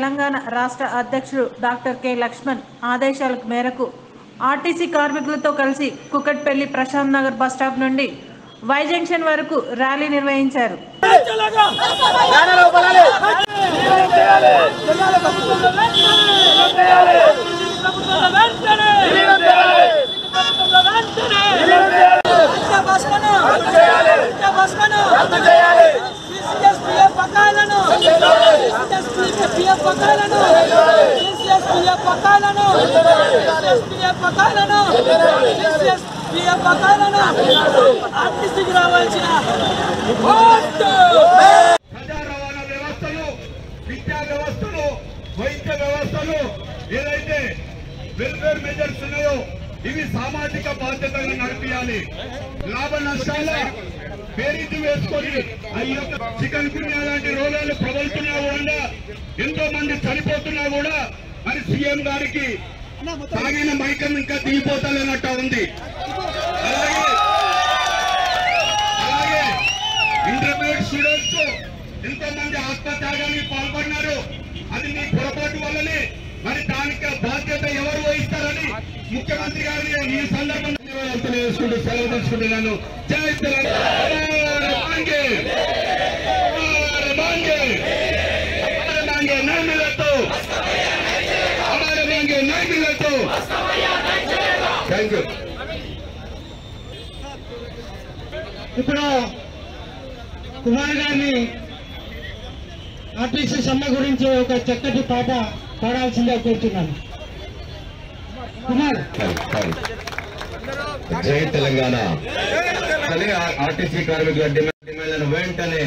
తెలంగాణ రాష్ట్ర అధ్యక్షుడు doctor K Laxman ఆదేశాల మేరకు ఆర్టీసీ కార్మికులతో కలిసి కుకట్పల్లి ప్రశాంత్ నగర్ బస్టాప్ నుండి వై జంక్షన్ వరకు ర్యాలీ నిర్వహించారు ఆర్టీసీకి రావాల్సిన ఓటు ప్రజా రవాణా వ్యవస్థలు విద్యా వ్యవస్థలు వైద్య వ్యవస్థలు ఏదైతే వెల్ఫేర్ మెజర్స్ ఉన్నాయో ఇవి సామాజిక బాధ్యతగా నడిపించాలి లాభ నష్టాల పేరీతి వేసుకొని ఆ యొక్క చికెన్ గున్యా లాంటి రోగాలు ప్రబలుతున్నా కూడా ఎంతో మంది చనిపోతున్నా కూడా మరి సీఎం గారికి తాగిన మైకం ఇంకా దిగిపోతాలన్నట్టు ఉంది అలాగే అలాగే ఇంటర్మీడియట్ స్టూడెంట్స్ ఎంతో మంది ఆత్మత్యాగానికి పాల్పడినారు అది మీ పొరపాటు వల్లనే మరి దానికి బాధ్యత ఎవరు వహిస్తారని ముఖ్యమంత్రి గారిని ఈ సందర్భంగా ధన్యవాదాలు తెలియజేసుకుంటూ సెలవు తీసుకుంటున్నాను జై తెలంగాణ మాంగే हमारे मांगे हमारे मांगे नहीं मिले तो हमारे मांगे नहीं मिले तो थैंक यू ఇప్పుడు కుమార్ గారిని ఆర్టీసీ సమ్మె గురించి ఒక చక్కటి పాట పాడాల్సిందే కోరుతున్నాను కుమార్ జై తెలంగాణ కానీ ఆర్టీసీ కార్మికుల డిమాండ్ డిమాండ్లను వెంటనే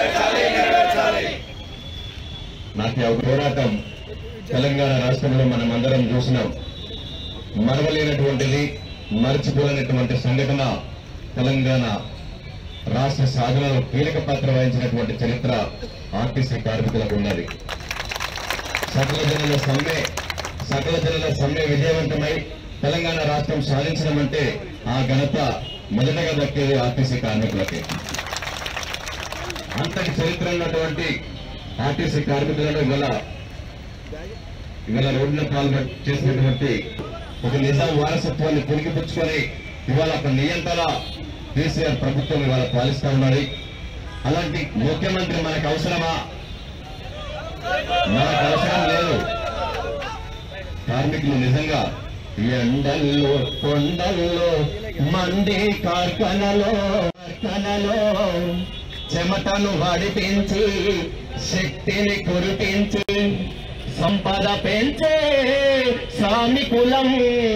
నాకు ఒక పోరాటం తెలంగాణ రాష్ట్రంలో మనం అందరం చూసినాం మరవలేనటువంటిది మరచిపోలేనటువంటి సంఘటన తెలంగాణ రాష్ట్ర సాధనలో కీలక పాత్ర వహించినటువంటి చరిత్ర ఆర్టీసీ కార్మికులకు ఉన్నది సకల జనుల సమ్మె సకల జనుల సమ్మె విజయవంతమై తెలంగాణ రాష్ట్రం సాధించడం అంటే ఆ ఘనత మొదటగా దక్కేది ఆర్టీసీ కార్మికులకి అంతటి చరిత్ర ఉన్నటువంటి ఆర్టీసీ కార్మికులను ఇవాళ ఇవాళ రోడ్ల పాల్గొ చేసినటువంటి ఒక నిజాం వారసత్వాన్ని పురిగిపుచ్చుకొని ఇవాళ ఒక నియంత్రణ కేసీఆర్ ప్రభుత్వం ఇవాళ పాలిస్తా ఉన్నది అలాంటి ముఖ్యమంత్రి మనకు అవసరమా మనకు అవసరం లేదు కార్మికులు నిజంగా ఎండల్లో కొండల్లో మండి కార్ఖానలో కార్ఖానలో చెమటను వడిపించి శక్తిని కురిపించి సంపద పెంచే శ్రామికులం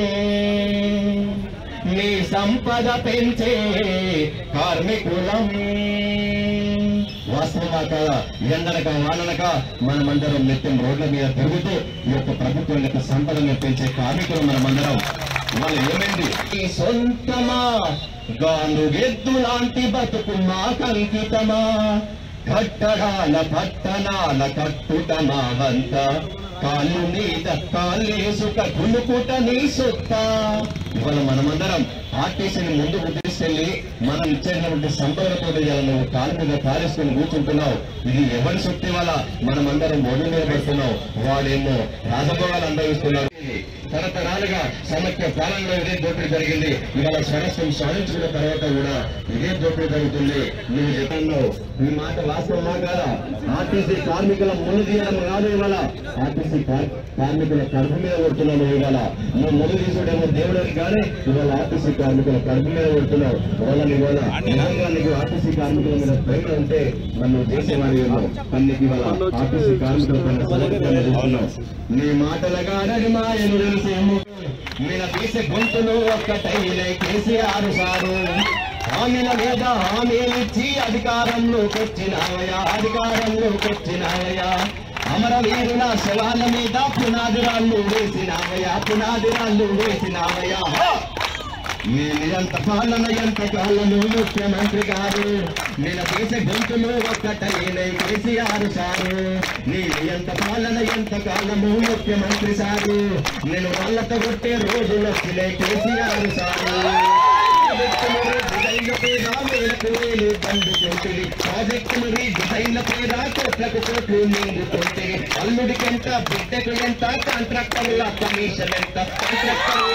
మీ సంపద పెంచే కార్మికులం వాస్తవమా కాదా ఎండనక వాననక మనమందరం నిత్యం రోడ్ల మీద తిరుగుతూ ఈ యొక్క ప్రభుత్వం యొక్క సంపదను పెంచే కార్మికులు మనమందరం వాళ్ళు ఏమైంది ఈ సొంతమా గాను ఎద్దు లాంటి బతుకు మాకంకితమా కట్టడాల పట్టణాల కట్టుట మా వంత కాళ్ళు మీద కాళ్ళేసుక కునుకుట నీ సొత్త ఇవాళ మనమందరం ఆర్టీసీని ముందుకు తీసుకెళ్లి మనం ఇచ్చేటువంటి సంపదలతో నువ్వు కాలు మీద కాలేసుకొని కూర్చుంటున్నావు ఇది ఎవరి సొత్తి వల్ల మనమందరం ఒడి నిలబడుతున్నావు వాడేమో రాజభోగాలు అనుభవిస్తున్నాడు తరతరాలుగా సమైక్య పాలనలో ఇదే దోపిడీ జరిగింది ఇవాళ స్వరస్వం సాధించుకున్న తర్వాత కూడా ఇదే దోపిడీ జరుగుతుంది నువ్వు చెప్పాను ఈ మాట వాస్తవమా కాదా ఆర్టీసీ కార్మికుల మును తీయడం కాదు ఇవాళ ఆర్టీసీ కార్- కార్మికుల కడుపు మీద కొడుతున్నావు ఇవాళ నువ్వు మును తీసుడేమో దేవుడికి కానీ ఇవాళ ఆర్టీసీ కార్మికుల కడుపు మీద కొడుతున్నావు వాళ్ళని ఇవాళ నిజంగా నీకు ఆర్టీసీ కార్మికుల మీద ప్రేమ ఉంటే నన్ను చేసేవాడి ఏమో కానీ నీకు ఇవాళ ఆర్టీసీ కార్మికుల పైన సమర్థన చూస్తున్నావు నీ మాటలగాడని మాయను తెలిసేమో మీద తీసే గొంతులు ఒక్కటైన కేసీఆర్ సారు హామీల మీద హామీలిచ్చి అధికారంలోకి వచ్చినావయ్యా అధికారంలోకి వచ్చినావయ్యా అమరవీరుల శవాల మీద పునాదిరాళ్ళు వేసినావయ్యా పునాదిరాళ్ళు వేసినావయ్యా హా! మీ నిరంత పాలన ఎంత కాలము ముఖ్యమంత్రి గారు నేను చేసే గొంతులు ఒక్కటైన కేసీఆర్ సారు నీ నియంత పాలన ఎంత కాలము ముఖ్యమంత్రి సారు నేను వాళ్ళతో కొట్టే రోజులు వచ్చినాయి కేసీఆర్ సారు వ్యక్తులు హృదయ డిజైన్ల పేర వేలకు వేలు బండు కొంటివి ప్రాజెక్టులు రీ డిజైన్ల పేర కోట్లకు కోట్లు నీళ్లు కొంటివి అల్లుడికెంత బిడ్డకు ఎంత కాంట్రాక్టర్ల కమిషన్ ఎంత కాంట్రాక్టర్ల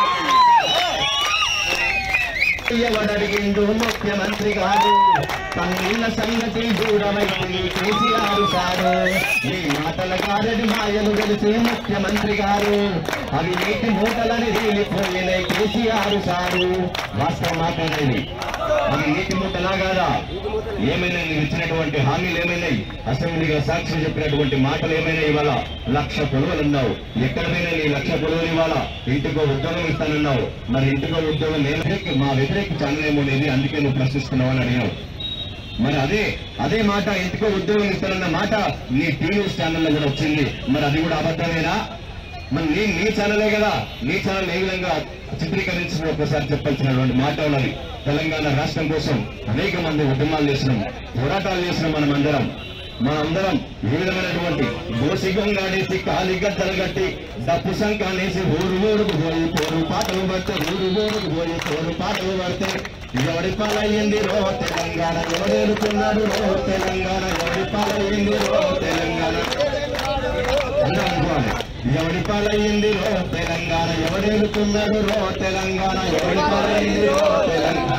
ఎవడడిగిండు ముఖ్యమంత్రి గారు తన్నుల సంగతి దూరమైంది కేసీఆర్ సారు ఈ మాటల గారడి మాయలు తెలిసి ముఖ్యమంత్రి గారు అవి నీటి మూటలని వీలిపోయినాయి కేసీఆర్ సారు వాస్తవం మాట్లాడేది అవి నీటి మూటలా కాదా ఏమైనా నువ్వు ఇచ్చినటువంటి హామీలు ఏమైనాయి అసెంబ్లీగా సాక్షి చెప్పినటువంటి మాటలు ఏమైనా ఇవాళ లక్ష పొలువలు ఉన్నావు ఎక్కడ పోయినా నీ లక్ష పొలువలు ఇవాళ ఇంటికో ఉద్యోగం ఇస్తానన్నావు మరి ఇంటికో ఉద్యోగం నేను వ్యతిరేకి- మా వ్యతిరేక ఛానల్ ఏమో లేదు అందుకే నువ్వు ప్రశ్నిస్తున్నావు అని అడిగావు మరి అదే అదే మాట ఇంటికో ఉద్యోగం ఇస్తానన్న మాట నీ టీ న్యూస్ ఛానల్లో కూడా వచ్చింది మరి అది కూడా అబద్ధమేనా మరి నీ నీ ఛానలే కదా నీ ఛానల్ ఏ విధంగా చిత్రీకరించిన ఒకసారి చెప్పాల్సినటువంటి మాట ఉన్నది తెలంగాణ రాష్ట్రం కోసం అనేక మంది ఉద్యమాలు చేసినాం పోరాటాలు చేసినాం మనం అందరం మనందరం ఏ విధమైనటువంటి దోషిగంగాడేసి కాలి గద్దలు కట్టి డప్పు సంకానేసి ఊరు ఊరుకు పోయి పోరు పాటలు పడితే ఊరు ఊరుకు పోయి పోరు పాటలు పడితే ఎవడి పాలయ్యింది రో తెలంగాణ ఎవడేడుతున్నాడు రో తెలంగాణ ఎవడి పాలయ్యింది రో తెలంగాణ అందరూ అనుకోవాలి ఎవడి పాలయ్యింది రో తెలంగాణ ఎవడేడుతున్నాడు రో తెలంగాణ ఎవడి పాలయ్యింది రో తెలంగాణ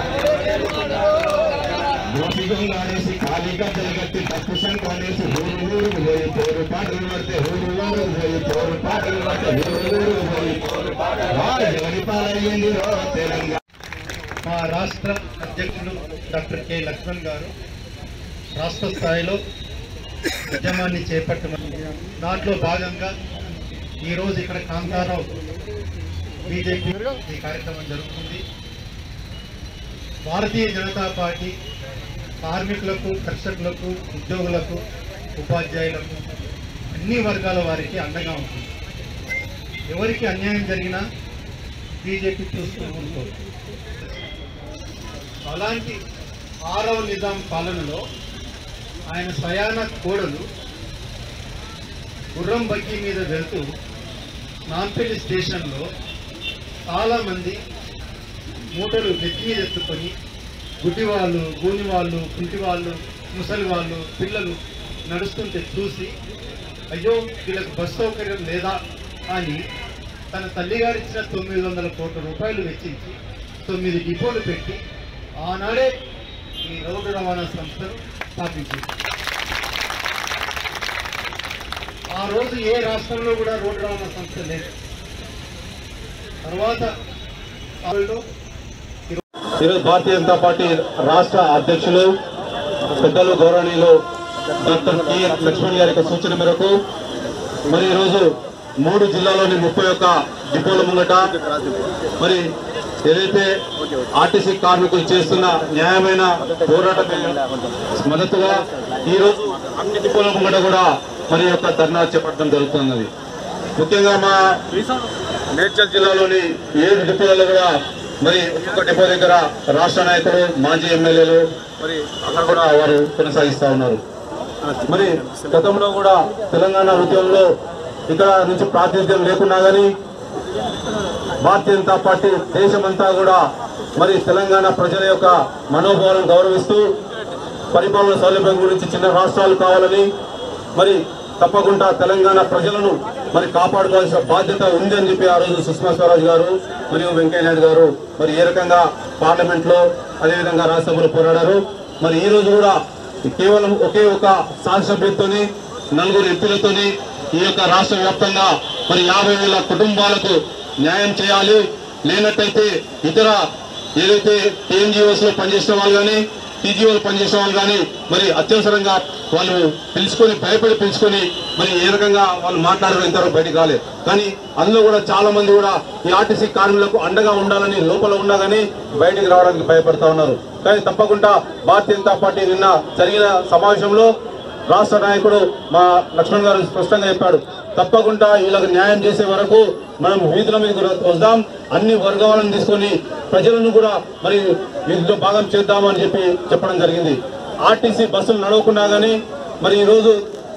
దోషిగంగానేసి ఖాళీ గద్దలు కట్టి తప్పు సంకానేసి ఊరు ఊరుకు పోయి పోరు పాటలు పడితే ఊరు ఊరుకు పోయి పోరు పాటలు పడితే ఊరు ఊరుకు పోయి పోరు పాటలు వా, ఎవడి పాలయ్యింది రో తెలంగాణ మా రాష్ట్ర అధ్యక్షులు డాక్టర్ కె లక్ష్మణ్ గారు రాష్ట్ర స్థాయిలో ఉద్యమాన్ని చేపట్టమని దాంట్లో భాగంగా ఈరోజు ఇక్కడ కాంతారావు బీజేపీ ఈ కార్యక్రమం జరుగుతుంది భారతీయ జనతా పార్టీ కార్మికులకు కర్షకులకు ఉద్యోగులకు ఉపాధ్యాయులకు అన్ని వర్గాల వారికి అండగా ఉంటుంది ఎవరికి అన్యాయం జరిగినా బీజేపీ చూస్తూ ఉంటుంది అలాంటి ఆరవ నిజాం పాలనలో ఆయన స్వయాన కోడలు గుర్రం బగ్గి మీద వెళ్తూ నాంపల్లి స్టేషన్లో చాలామంది మూటలు నెత్తి మీద ఎత్తుకొని గుడ్డి వాళ్ళు గూని వాళ్ళు కుంటి వాళ్ళు ముసలి వాళ్ళు పిల్లలు నడుస్తుంటే చూసి అయ్యో వీళ్ళకి బస్ సౌకర్యం లేదా అని తన తల్లిగారు ఇచ్చిన తొమ్మిది వందల కోట్ల రూపాయలు వెచ్చించి తొమ్మిది డిపోలు పెట్టి ఆనాడే ఈ రోడ్డు రవాణా సంస్థను స్థాపించింది ఆ రోజు ఏ రాష్ట్రంలో కూడా రోడ్డు రవాణా సంస్థ లేదు తర్వాత ఆవిడలో ఈరోజు భారతీయ జనతా పార్టీ రాష్ట్ర అధ్యక్షులు పెద్దలు గౌరవనీయులు డాక్టర్ కె లక్ష్మణ్ గారి యొక్క సూచన మేరకు మరి ఈరోజు మూడు జిల్లాలోని ముప్పై ఒక్క డిపోల ముంగట మరి ఏదైతే ఆర్టీసీ కార్మికులు చేస్తున్న న్యాయమైన పోరాటం మద్దతుగా ఈ రోజు అన్ని డిపోల ముంగట కూడా మరి యొక్క ధర్నా చేపట్టడం జరుగుతున్నది ముఖ్యంగా మా మేడ్చల్ జిల్లాలోని ఏడు డిపోలలో కూడా మరి ఒక్కొక్క డిపో దగ్గర రాష్ట్ర నాయకులు మాజీ ఎమ్మెల్యేలు మరి అక్కడ కూడా వారు కొనసాగిస్తా ఉన్నారు మరి గతంలో కూడా తెలంగాణ ఉద్యమంలో ఇక్కడ నుంచి ప్రాతినిధ్యం లేకున్నా కానీ భారతీయ జనతా పార్టీ దేశమంతా కూడా మరి తెలంగాణ ప్రజల యొక్క మనోభావాలను గౌరవిస్తూ పరిపాలన సౌలభ్యం గురించి చిన్న రాష్ట్రాలు కావాలని మరి తప్పకుండా తెలంగాణ ప్రజలను మరి కాపాడుకోవాల్సిన బాధ్యత ఉంది అని చెప్పి ఆ రోజు సుష్మా స్వరాజ్ గారు మరియు వెంకయ్యనాయుడు గారు మరి ఏ రకంగా పార్లమెంట్ లో అదేవిధంగా రాజ్యసభలో పోరాడారు మరి ఈ రోజు కూడా కేవలం ఒకే ఒక శాసనసభ్యులతోని నలుగురు ఎంపీలతోని ఈ యొక్క రాష్ట్ర వ్యాప్తంగా మరి యాభై వేల కుటుంబాలకు న్యాయం చేయాలి లేనట్టయితే ఇతర ఏదైతే టీఎన్జిఓస్ లో పనిచేసిన వాళ్ళు కానీ టీజీఓలు పనిచేసిన వాళ్ళు కానీ మరి అత్యవసరంగా వాళ్ళు పిలుచుకొని భయపడి పిలుచుకొని మరి ఏ రకంగా వాళ్ళు మాట్లాడారు ఇంతవరకు బయటకు రాలేదు కానీ అందులో కూడా చాలా మంది కూడా ఈ ఆర్టీసీ కార్మికులకు అండగా ఉండాలని లోపల ఉన్నా కానీ బయటికి రావడానికి భయపడతా ఉన్నారు కానీ తప్పకుండా భారతీయ జనతా పార్టీ నిన్న జరిగిన సమావేశంలో రాష్ట్ర నాయకుడు మా లక్ష్మణ్ గారు స్పష్టంగా చెప్పాడు తప్పకుండా వీళ్ళకి న్యాయం చేసే వరకు మనం వీధుల మీద వద్దాం అన్ని వర్గాలను తీసుకొని ప్రజలను కూడా మరి వీటిలో భాగం చేద్దామని చెప్పి చెప్పడం జరిగింది ఆర్టీసీ బస్సులు నడవకున్నా కానీ మరి ఈ రోజు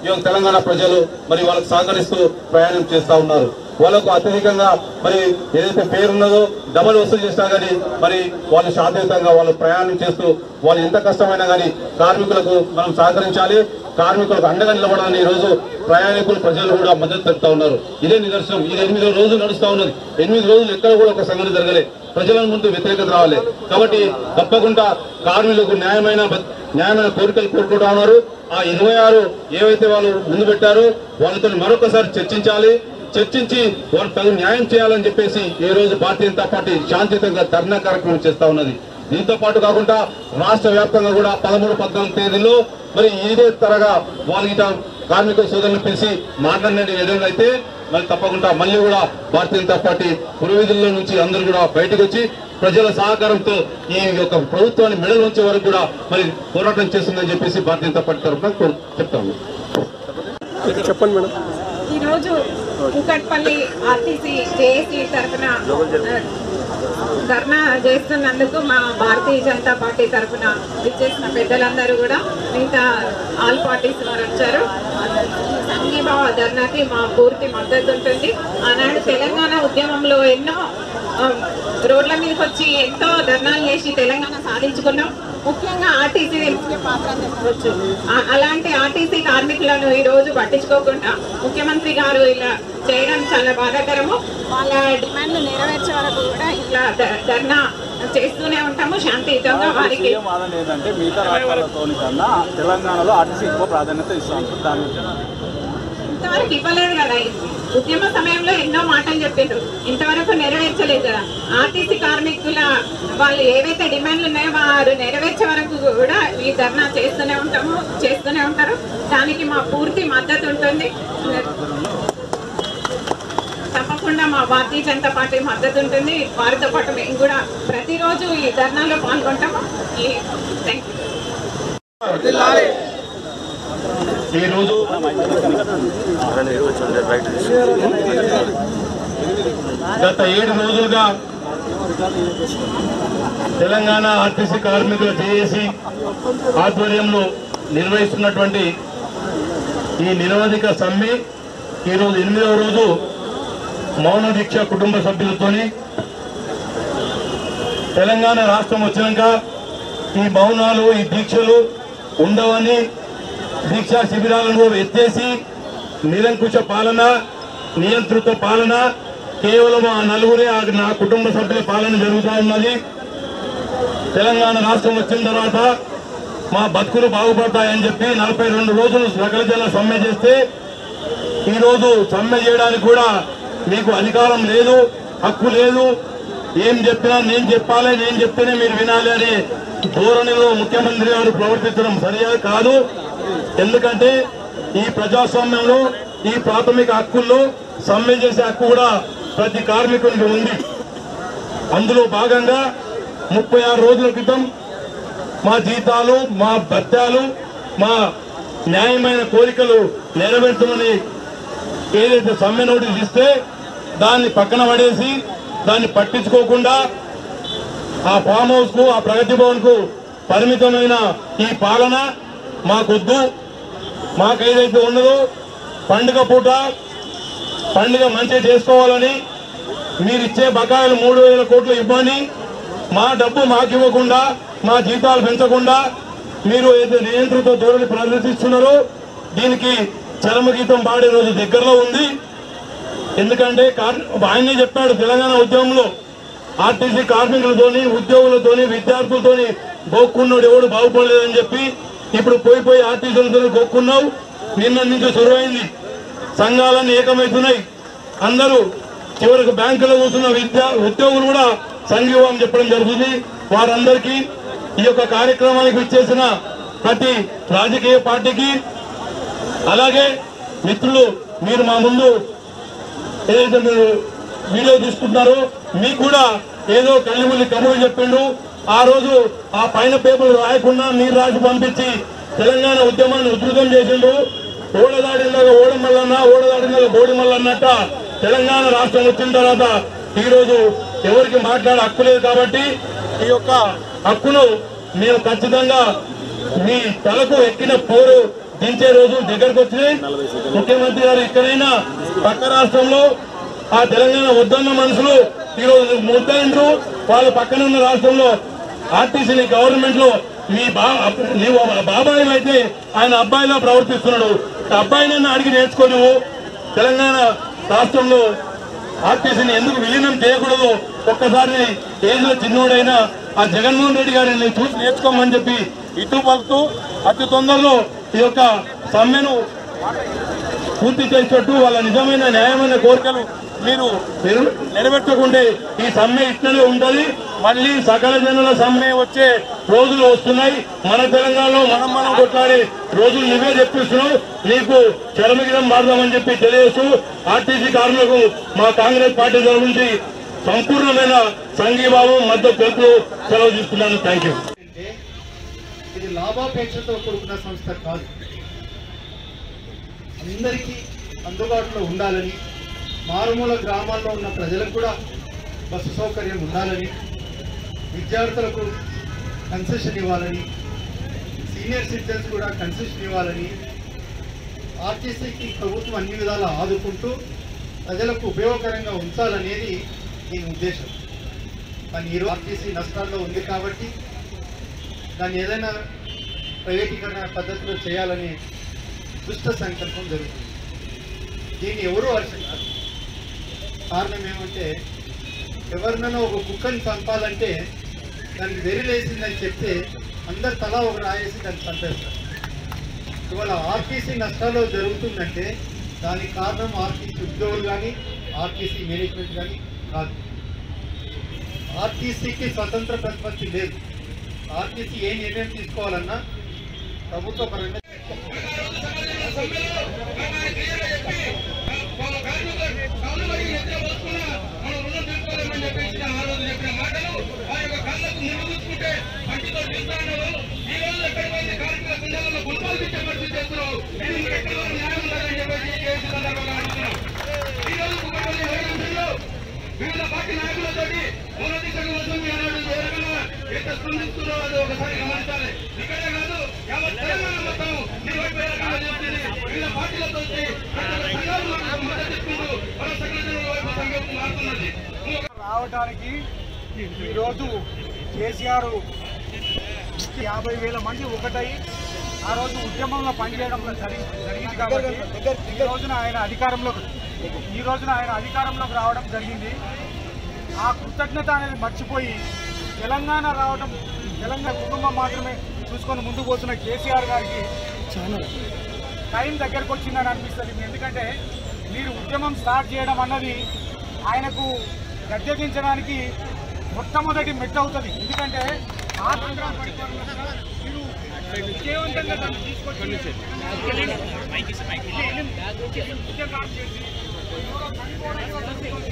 ఈ యొక్క తెలంగాణ ప్రజలు మరి వాళ్ళకు సహకరిస్తూ ప్రయాణం చేస్తా ఉన్నారు వాళ్ళకు అత్యధికంగా మరి ఏదైతే పేరు ఉన్నదో డబల్ వసూలు చేసినా కానీ మరి వాళ్ళు శాంతియుతంగా వాళ్ళు ప్రయాణం చేస్తూ వాళ్ళు ఎంత కష్టమైనా కానీ కార్మికులకు మనం సహకరించాలి కార్మికులకు అండగా నిలబడాలని ఈ రోజు ప్రయాణికులు ప్రజలు కూడా మద్దతు తెలుపుతా ఉన్నారు ఇదే నిదర్శనం ఇది ఎనిమిదో రోజు నడుస్తా ఉన్నది ఎనిమిది రోజులు ఎక్కడ కూడా ఒక సంఘటన జరగలే ప్రజల ముందు వ్యతిరేకత రావాలి కాబట్టి తప్పకుండా కార్మికులకు న్యాయమైన బ- న్యాయమైన కోరికలు కోరుకుంటా ఉన్నారు ఆ ఇరవై ఆరు ఏవైతే వాళ్ళు ముందు పెట్టారో వాళ్ళతో మరొకసారి చర్చించాలి చర్చించి వాళ్ళు తగు న్యాయం చేయాలని చెప్పేసి ఈ రోజు భారతీయ జనతా పార్టీ శాంతియుతంగా ధర్నా కార్యక్రమం చేస్తా ఉన్నది దీంతో పాటు కాకుండా రాష్ట్ర వ్యాప్తంగా కూడా పదమూడు పద్నాలుగు తేదీల్లో మరి ఇదే తరగా వాళ్ళ గిట కార్మిక సోదరులను పిలిచి మాట్లాడిన విధంగా అయితే మరి తప్పకుండా మళ్ళీ కూడా భారతీయ జనతా పార్టీ పురవీధుల్లో నుంచి అందరూ కూడా బయటకు వచ్చి ప్రజల సహకారంతో ఈ యొక్క ప్రభుత్వాన్ని మెడలు ఉంచే వరకు కూడా మరి పోరాటం చేస్తుందని చెప్పేసి భారతీయ జనతా పార్టీ తరఫున కోరు- చెప్తాము ఈరోజు కుకట్పల్లి ఆర్టీసీ జేఏసీ తరఫున ధర్నా చేస్తున్నందుకు మా భారతీయ జనతా పార్టీ తరఫున విచ్చేసిన పెద్దలందరూ కూడా మిగతా ఆల్ పార్టీస్ వారు వచ్చారు సంఘీభావ ధర్నాకి మా పూర్తి మద్దతు ఉంటుంది ఆనాడు తెలంగాణ ఉద్యమంలో ఎన్నో ఆ, రోడ్ల మీదకి వచ్చి ఎంతో ధర్నాలు చేసి తెలంగాణ సాధించుకున్నాం ముఖ్యంగా ఆర్టీసీ ముఖ్య పాత్ర అని చెప్పవచ్చు ఆ- అలాంటి ఆర్టీసీ కార్మికులను ఈ రోజు పట్టించుకోకుండా ముఖ్యమంత్రి గారు ఇలా చేయడం చాలా బాధాకరము వాళ్ళ డిమాండ్లు నెరవేర్చే వరకు కూడా ఇలా ధ- ధర్నా చేస్తూనే ఉంటాము శాంతియుతంగా వారికి సీఎం వాదన ఏంటంటే మిగతా రాష్ట్రాలతో కన్నా తెలంగాణలో ఆర్టీసీ ఎక్కువ ప్రాధాన్యత ఇస్తాం దాని ఇంతవరకు ఇవ్వలేదు కదా ఉద్యమ సమయంలో ఎన్నో మాటలు చెప్పిండ్రు ఇంతవరకు నెరవేర్చలేదు కదా ఆర్టీసీ కార్మికుల వాళ్ళు ఏవైతే డిమాండ్లు ఉన్నాయో వారు నెరవేర్చే వరకు కూడా ఈ ధర్నా చేస్తూనే ఉంటాము చేస్తూనే ఉంటారు దానికి మా పూర్తి మద్దతు ఉంటుంది తప్పకుండా మా భారతీయ జనతా పార్టీ మద్దతు ఉంటుంది వారితో పాటు మేము కూడా ప్రతిరోజు ఈ ధర్నాలో పాల్గొంటాము ఈ థ్యాంక్ యూ ఈ రోజు గత ఏడు రోజులుగా తెలంగాణ ఆర్టీసీ కార్మికుల జేఏసీ ఆధ్వర్యంలో నిర్వహిస్తున్నటువంటి ఈ నిరవధిక సమ్మె ఈరోజు ఎనిమిదవ రోజు మౌన దీక్ష కుటుంబ సభ్యులతోని తెలంగాణ రాష్ట్రం వచ్చినాక ఈ మౌనాలు ఈ దీక్షలు ఉండవని దీక్షా శిబిరాలను ఎత్తేసి నిరంకుశ పాలన నియంత్రిత పాలన కేవలం ఆ నలుగురే ఆ నా కుటుంబ సభ్యుల పాలన జరుగుతూ ఉన్నది తెలంగాణ రాష్ట్రం వచ్చిన తర్వాత మా బతుకులు బాగుపడతాయని చెప్పి నలభై రెండు రోజులు సకల జన సమ్మె చేస్తే ఈ రోజు సమ్మె చేయడానికి కూడా మీకు అధికారం లేదు హక్కు లేదు ఏం చెప్పినా నేను చెప్పాలి నేను చెప్తేనే మీరు వినాలి అనే ధోరణిలో ముఖ్యమంత్రి గారు ప్రవర్తించడం సరిగా కాదు ఎందుకంటే ఈ ప్రజాస్వామ్యంలో ఈ ప్రాథమిక హక్కుల్లో సమ్మె చేసే హక్కు కూడా ప్రతి కార్మికునికి ఉంది అందులో భాగంగా ముప్పై ఆరు రోజుల క్రితం మా జీతాలు మా భత్యాలు మా న్యాయమైన కోరికలు నెరవేర్చమని ఏదైతే సమ్మె నోటీస్ ఇస్తే దాన్ని పక్కన పడేసి దాన్ని పట్టించుకోకుండా ఆ ఫామ్ హౌస్ కు ఆ ప్రగతి భవన్ కు పరిమితమైన ఈ పాలన మాకొద్దు మాకేదైతే ఉన్నదో పండుగ పూట పండుగ మంచిగా చేసుకోవాలని మీరు ఇచ్చే బకాయిలు మూడు వేల కోట్లు ఇవ్వని మా డబ్బు మాకు ఇవ్వకుండా మా జీతాలు పెంచకుండా మీరు ఏదో నియంత్రిత ధోరణి ప్రదర్శిస్తున్నారో దీనికి చరమగీతం పాడే రోజు దగ్గరలో ఉంది ఎందుకంటే కార్- ఆయనే చెప్పాడు తెలంగాణ ఉద్యమంలో ఆర్టీసీ కార్మికులతోని ఉద్యోగులతోని విద్యార్థులతోని గోక్కున్నాడు ఎవడు బాగుపడలేదని చెప్పి ఇప్పుడు పోయి పోయి ఆర్టీసీలతో గోక్కున్నావు నిన్న నుంచి సురువైంది సంఘాలన్నీ ఏకమవుతున్నాయి అందరూ చివరికి బ్యాంకులో కూర్చున్న విద్యా ఉద్యోగులు కూడా సంఘీభావం చెప్పడం జరుగుతుంది వారందరికీ ఈ యొక్క కార్యక్రమానికి విచ్చేసిన ప్రతి రాజకీయ పార్టీకి అలాగే మిత్రులు మీరు మా ముందు ఏదైతే మీరు వీడియో తీసుకుంటున్నారో మీకు కూడా ఏదో కళ్ళిముల్లి కబుర్లు చెప్పిండు ఆ రోజు ఆ పైన పేపర్ రాయకుండా మీరు రాసి పంపించి తెలంగాణ ఉద్యమాన్ని ఉధృతం చేసిండు ఓడదాడిలాగా ఓడమల్లన్న ఓడదాడిలాగా బోడిమల్ల అన్నట్ట తెలంగాణ రాష్ట్రం వచ్చిన తర్వాత ఈ రోజు ఎవరికి మాట్లాడే హక్కు లేదు కాబట్టి ఈ యొక్క హక్కును మేము ఖచ్చితంగా మీ తలకు ఎక్కిన పోరు దించే రోజులు దగ్గరకు వచ్చినాయి ముఖ్యమంత్రి గారు ఇక్కడైనా పక్క రాష్ట్రంలో ఆ తెలంగాణ వద్దన్న మనుషులు ఈరోజు ముద్దయిండ్రు వాళ్ళ పక్కన ఉన్న రాష్ట్రంలో ఆర్టీసీని గవర్నమెంట్ లో మీ బా నీవు బాబాయి అయితే ఆయన అబ్బాయిలా ప్రవర్తిస్తున్నాడు అబ్బాయినన్నా అడిగి నేర్చుకో నువ్వు తెలంగాణ రాష్ట్రంలో ఆర్టీసీని ఎందుకు విలీనం చేయకూడదు ఒక్కసారి ఏజ్ లో చిన్నోడైనా ఆ జగన్మోహన్ రెడ్డి గారిని చూసి నేర్చుకోమని చెప్పి ఇటు పలుకుతూ అతి తొందరలో ఈ యొక్క సమ్మెను పూర్తి చేసేటట్టు వాళ్ళ నిజమైన న్యాయమైన కోరికలు మీరు నెర- నెరవేర్చకుంటే ఈ సమ్మె ఇట్లనే ఉంటది మళ్ళీ సకల జనుల సమ్మె వచ్చే రోజులు వస్తున్నాయి మన తెలంగాణలో మనం మనం కొట్లాడే రోజులు నువ్వే చెప్పిస్తున్నావు నీకు చరమగిరం మారదామని చెప్పి తెలియజేస్తూ ఆర్టీసీ కార్మికులకు మా కాంగ్రెస్ పార్టీ తరఫు నుంచి సంపూర్ణమైన సంఘీభావం మద్దతు తెలుపుతూ సెలవు తీసుకున్నాను థ్యాంక్ యూ అంటే ఇది లాభాపేక్షతో కూడుకున్న సంస్థ కాదు అందరికీ అందుబాటులో ఉండాలని మారుమూల గ్రామాల్లో ఉన్న ప్రజలకు కూడా బస్సు సౌకర్యం ఉండాలని విద్యార్థులకు కన్సెషన్ ఇవ్వాలని సీనియర్ సిటిజన్స్ కూడా కన్సెషన్ ఇవ్వాలని ఆర్టీసీకి ప్రభుత్వం అన్ని విధాలా ఆదుకుంటూ ప్రజలకు ఉపయోగకరంగా ఉంచాలనేది దీని ఉద్దేశం కానీ ఈరోజు ఆర్టీసీ నష్టాల్లో ఉంది కాబట్టి దాన్ని ఏదైనా ప్రైవేటీకరణ పద్ధతిలో చేయాలనే దుష్ట సంకల్పం జరుగుతుంది దీన్ని ఎవరూ హర్షించారు కారణం ఏమంటే ఎవరినైనా ఒక కుక్కని చంపాలంటే దానికి వెరిలేసిందని చెప్తే అందరు తలా ఒక రాయేసి దాన్ని చంపేస్తారు ఇవాళ ఆర్టీసీ నష్టాలు జరుగుతుందంటే దానికి కారణం ఆర్టీసీ ఉద్యోగులు కానీ ఆర్టీసీ మేనేజ్మెంట్ కానీ కాదు ఆర్టీసీకి స్వతంత్ర ప్రతిపత్తి లేదు ఆర్టీసీ ఏ నిర్ణయం తీసుకోవాలన్నా ప్రభుత్వ పరంగా వివిధ పార్టీ నాయకులతోటి మొదటి కోసం ఈనాడు ఏ రకంగా ఎంత స్పందిస్తున్నారో అది ఒకసారి గమనించాలి ఇక్కడే కాదు యావత్ తెలంగాణ మొత్తం నిర్వహించే రకంగా చేస్తుంది వివిధ పార్టీలతో సంఘాలు మనకు మద్దతు ఇస్తుంటూ మన సంఘటనల వైపు సంఘం మారుతున్నది రావడానికి ఈరోజు కేసీఆర్ యాభై వేల మంది ఒకటై ఆ రోజు ఉద్యమంలో పనిచేయడం జరిగి- జరిగింది కాబట్టి ఈ రోజున ఆయన అధికారంలోకి ఈ రోజున ఆయన అధికారంలోకి రావడం జరిగింది ఆ కృతజ్ఞత అనేది మర్చిపోయి తెలంగాణ రావడం తెలంగాణ కుటుంబం మాత్రమే చూసుకొని ముందుకు పోతున్న కేసీఆర్ గారికి టైం దగ్గరకు వచ్చిందని అనిపిస్తుంది ఎందుకంటే మీరు ఉద్యమం స్టార్ట్ చేయడం అన్నది ఆయనకు గద్దెదించడానికి మొట్టమొదటి మెట్టు అవుతుంది ఎందుకంటే ఆంధ్ర పరిపాలన మీరు విజయవంతంగా దాన్ని తీసుకొచ్చి ఉద్యమం చేసి ఎవరో చనిపోవడం